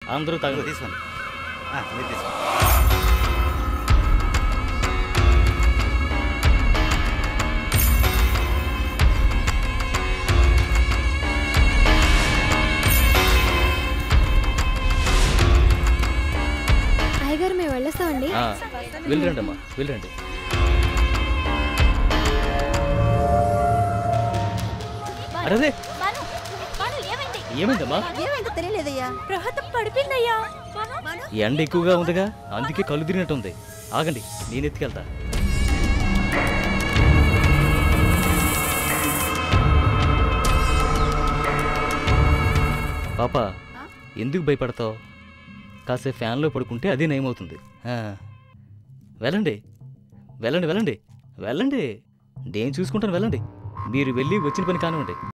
అందరూ ఇదిగో తగదు తీసుకోండి ఆ, మీరు తీసుకోండి అయ్యగారు మేము వెళ్ళొస్తామండి ఆ, వెళ్ళిరండి అమ్మా వెళ్ళిరండి అరే అదే, ఏమైందమ్మా ఏమైందో తెలియలేదయ్యా ప్రహతం పడిపోయిందయ్యా ఎండ ఎక్కువగా ఉందిగా అందుకే కళ్ళు తిరిగినట్టుంది ఆగండి నేను ఎత్తుకెళ్తా పాప ఎందుకు భయపడతావు కాసేపు ఫ్యాన్లో పడుకుంటే అదే నయమవుతుంది ఆ, వెళ్ళండి వెళ్ళండి వెళ్ళండి వెళ్ళండి నేను చూసుకుంటాను వెళ్ళండి మీరు వెళ్ళి వచ్చిన పని కానివ్వండి